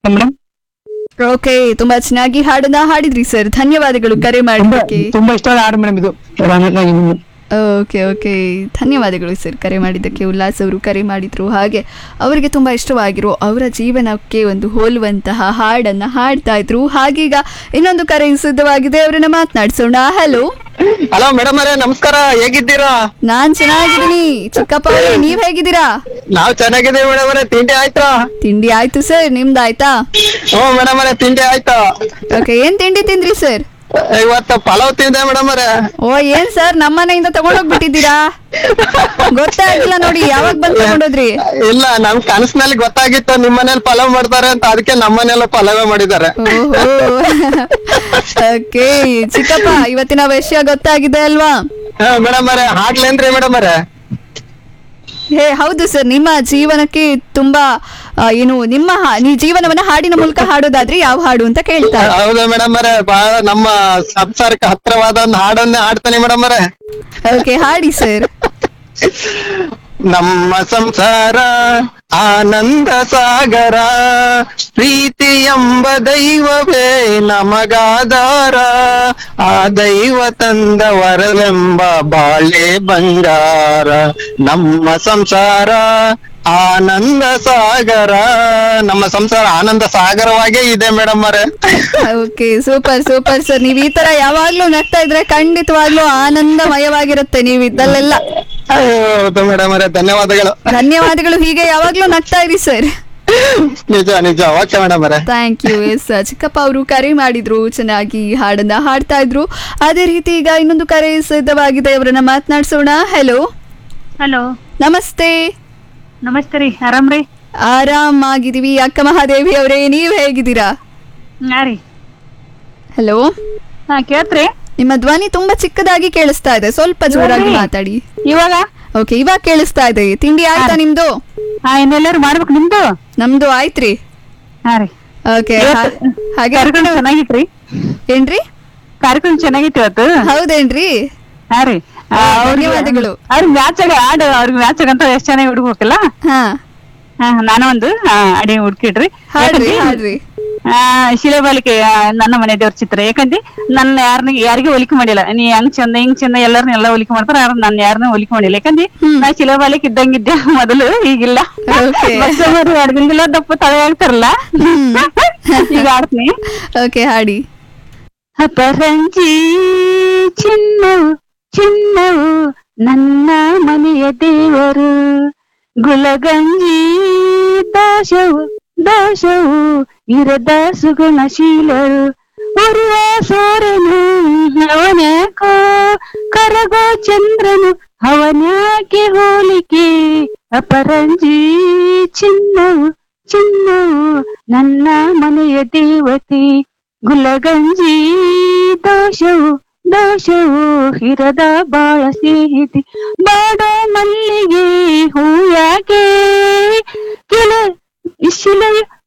Madam okay ತುಂಬಾ ಚೆನ್ನಾಗಿ ಹಾಡನ್ನ ಹಾಡಿದ್ರಿ ಸರ್ ಧನ್ಯವಾದಗಳು ಕರೆ ತುಂಬಾ ಮಾಡಿದ್ದಕ್ಕೆ ತುಂಬಾ ಇಷ್ಟವಾದ ಹಾಡು ಮೇಡಮ್ ಇದು ನನಗೆ ಓಕೆ ಓಕೆ ಧನ್ಯವಾದಗಳು ಸರ್ ಕರೆ ಮಾಡಿದ್ದಕ್ಕೆ ಉಲ್ಲಾಸ್ ಅವರು ಕರೆ ಮಾಡಿದ್ರು ಹಾಗೆ ಅವರಿಗೆ ತುಂಬ ಇಷ್ಟವಾಗಿರೋ ಅವರ ಜೀವನಕ್ಕೆ ಒಂದು ಹೋಲುವಂತಹ ಹಾಡನ್ನ ಹಾಡ್ತಾ ಇದ್ರು ಹಾಗೀಗ ಇನ್ನೊಂದು ಕರೆ ಸಿದ್ಧವಾಗಿದೆ ಅವರನ್ನ ಮಾತನಾಡಿಸೋಣ ಹಲೋ ಹಲೋ ಮೇಡಮ್ ಅವರೇ ನಮಸ್ಕಾರ ಹೇಗಿದ್ದೀರಾ ನಾನ್ ಚೆನ್ನಾಗಿದ್ದೀನಿ ಚಿಕ್ಕಪ್ಪ ಅವರೇ ನೀವ್ ಹೇಗಿದ್ದೀರಾ ನಾವ್ ಚೆನ್ನಾಗಿದ್ದೀವಿ ಮೇಡಮ್ ಅವರೇ ತಿಂಡಿ ಆಯ್ತಾ ತಿಂಡಿ ಆಯ್ತು ಸರ್ ನಿಮ್ದು ಆಯ್ತಾ ಹ್ಞೂ ಮೇಡಮ್ ಅವರೇ ತಿಂಡಿ ಆಯ್ತಾ ಓಕೆ ಏನ್ ತಿಂಡಿ ತಿಂದ್ರಿ ಸರ್ ಇವತ್ತು ಪಲಾವ್ ತಿಂದೆ ಮೇಡಮ್ ಅವರೇ ಓ ಏನ್ ಸರ್ ನಮ್ಮನೆಯಿಂದ ತಗೊಂಡೋಗ್ಬಿಟ್ಟಿದ್ದೀರಾ ಗೊತ್ತಾಗಿಲ್ಲ ನೋಡಿ ಯಾವಾಗ ಬಂದ್ ತಗೊಂಡೋದ್ರಿ ಇಲ್ಲ ನಮ್ ಕನಸಿನಲ್ಲಿ ಗೊತ್ತಾಗಿತ್ತು ನಿಮ್ ಮನೇಲಿ ಪಲಾವ್ ಮಾಡ್ತಾರೆ ಅಂತ ಅದಕ್ಕೆ ನಮ್ಮ ಮನೆಯಲ್ಲ ಪಲಾವೇ ಮಾಡಿದ್ದಾರೆ ಓಕೆ ಚಿಕ್ಕಪ್ಪ ಇವತ್ತಿನ ವಿಷಯ ಗೊತ್ತಾಗಿದೆ ಅಲ್ವಾ ಮೇಡಮ್ ಅವರೇ ಹಾಡ್ಲೇನ್ರಿ ಮೇಡಮ್ ಅವರೇ ಹೇ ಹೌದು ಸರ್ ನಿಮ್ಮ ಜೀವನಕ್ಕೆ ತುಂಬಾ ಆ, ಏನು ನಿಮ್ಮ ಹಾ- ನೀವು ಜೀವನವನ್ನ ಹಾಡಿನ ಮೂಲಕ ಹಾಡೋದಾದ್ರೆ ಯಾವ ಹಾಡು ಅಂತ ಕೇಳ್ತಾರೆ ಹೌದಾ ಮೇಡಮ್ ಅವರೇ ಬಹಳ ನಮ್ಮ ಸಂಸಾರಕ್ಕೆ ಹತ್ರವಾದ ಒಂದು ಹಾಡನ್ನೇ ಹಾಡ್ತಾನೆ ಮೇಡಮ್ ಅವರೇ ಓಕೆ ಹಾಡಿ ಸರ್ ನಮ್ಮ ಸಂಸಾರ ಆನಂದ ಸಾಗರ ಪ್ರೀತಿ ಎಂಬ ದೈವವೇ ನಮಗಾಧಾರ ಆ ದೈವ ತಂದ ವರವೆಂಬ ಬಾಳೆ ಬಂಗಾರ ನಮ್ಮ ಸಂಸಾರ ಆನಂದ ಸಾಗರ ನಮ್ಮ ಸಂಸಾರ ಆನಂದ ಸಾಗರವಾಗೇ ಇದೆ ಮೇಡಮ್ ಅವರೇ ಓಕೆ ಸೂಪರ್ ಸೂಪರ್ ಸರ್ ನೀವು ಈ ತರ ಯಾವಾಗ್ಲೂ ನಗ್ತಾ ಇದ್ರೆ ಖಂಡಿತವಾಗ್ಲೂ ಆನಂದಮಯವಾಗಿರುತ್ತೆ ನೀವು ಇದ್ದಲ್ಲೆಲ್ಲ ಹೌದು ಮೇಡಮ್ ಅವರೇ ಧನ್ಯವಾದಗಳು ಧನ್ಯವಾದಗಳು ಹೀಗೆ ಯಾವಾಗ್ಲೂ ನಗ್ತಾ ಇರಿ ಸರ್ ನಿಜ ನಿಜ ಓಕೆ ಮೇಡಮ್ ಅವರೇ ಥ್ಯಾಂಕ್ ಯು ಎಸ್ ಚಿಕ್ಕಪ್ಪ ಅವರು ಕರೆ ಮಾಡಿದ್ರು ಚೆನ್ನಾಗಿ ಹಾಡನ್ನ ಹಾಡ್ತಾ ಇದ್ರು ಅದೇ ರೀತಿ ಈಗ ಇನ್ನೊಂದು ಕರೆ ಸಿದ್ಧವಾಗಿದೆ ಅವರನ್ನ ಮಾತನಾಡ್ಸೋಣ ಹಲೋ ಹಲೋ ನಮಸ್ತೆ ನಮಸ್ತೆ ರೀ ಆರಾಮ್ರಿ ಆರಾಮಾಗಿದ್ದೀವಿ ಅಕ್ಕ ಮಹಾದೇವಿ ಅವರೇ ನೀವ್ ಹೇಗಿದ್ದೀರಾ ಹಾ ರೀ ಹಲೋ ಹಾ ಕೇಳ್ತ್ರಿ ನಿಮ್ಮ ಧ್ವನಿ ತುಂಬಾ ಚಿಕ್ಕದಾಗಿ ಕೇಳಿಸ್ತಾ ಇದೆ ಸ್ವಲ್ಪ ಜೋರಾಗಿ ಮಾತಾಡಿ ಇವಾಗ ಓಕೆ ಇವಾಗ ಕೇಳಿಸ್ತಾ ಇದೆ ತಿಂಡಿ ಆಯ್ತಾ ನಿಮ್ದು ಹಾ ಇನ್ನೆಲ್ಲರೂ ಮಾಡ್ಬೇಕು ನಿಮ್ದು ನಮ್ದು ಆಯ್ತ್ರಿ ಹಾ ರೀ ಓಕೆ ಇವತ್ತು ಹಾಗೆ ಕಾರ್ಯಕ್ರಮ ಚೆನ್ನಾಗಿತ್ರಿ ಏನ್ರಿ ಕಾರ್ಯಕ್ರಮ ಚೆನ್ನಾಗಿತ್ತು ಇವತ್ತು ಹೌದೇನ್ರಿ ಹಾ ರೀ ಆ, ಅವ್ರಿಗೆ- ಧನ್ಯವಾದಗಳು. ಅವ್ರಿಗೆ ಮ್ಯಾಚ್ ಆಗಿ ಹಾಡು ಅವ್ರಿಗೆ ಮ್ಯಾಚ್ ಅಂತ ಎಷ್ಟ್ ಚೆನ್ನಾಗಿ ಹುಡುಕ್ಬೇಕಲ್ಲ ಹಾ ಹಾ ನಾನು ಒಂದು ಆ, ಅಡಿ ಹುಡುಕಿಡ್ರಿ ಹಾಡ್ರಿ ಹಾಡ್ರಿ ಆ ಶಿಲೆಬಾಲಿಕೆ ಆ, ನನ್ನ ಮನೆ ದೇವ್ರ ಚಿತ್ರ ಯಾಕಂದ್ರೆ ನನ್ನ ಯಾರನ್ನ ಯಾರಿಗೂ ಹೋಲಿಕೆ ಮಾಡಿಲ್ಲ ನೀ ಹಂಗ್ ಚಂದ ಹಿಂಗ್ ಚಂದ ಎಲ್ಲಾರನ್ನ ಎಲ್ಲ ಹೋಲಿಕೆ ಮಾಡ್ತಾರ ಆದ್ರೆ ನಾನು ಯಾರನ್ನ ಹೋಲಿಕೆ ಮಾಡಿಲ್ಲ ಯಾಕಂದ್ರೆ ನಾ ಶಿಲೆಬಾಲಿಕೆ ಇದ್ದಂಗಿದ್ದೆ ಮೊದಲು ಈಗಿಲ್ಲ Okay. ಬಸ್ಸವರು ಎರಡು ದಿನದಿಲ್ಲ ದಪ್ಪ ತಲೆ ಆಗ್ತಾರಲ್ಲ ಈಗ ಆಡ್ತೀನಿ ಓಕೆ ಹಾಡಿ ಅಪರಂಜಿ ಚಿನ್ನವು ಚಿನ್ನವು ನನ್ನ ಮನೆಯ ದೇವರು ಗುಲಗಂಜಿ ದೋಷವು ದೋಷವು ಇರದ ಸುಗುಣಶೀಲರು ಉರುವ ಸೋರನು ಅವನ್ಯಾಕೋ ಕರಗೋ ಚಂದ್ರನು ಅವನ್ಯಾಕೆ ಹೋಲಿಕೆ ಅಪರಂಜಿ ಚಿನ್ನವು ಚಿನ್ನವು ನನ್ನ ಮನೆಯ ದೇವತೆ ಗುಲಗಂಜಿ ದೋಷವು ದೋಷವು ಹಿರದ ಬಾಳ ಸ್ನೇಹಿತಿ ಬಾಡೋ ಮಲ್ಲಿಗೆ ಹೂ ಯಾಕೆ ಕೆಲ ಶಿಲೆಯು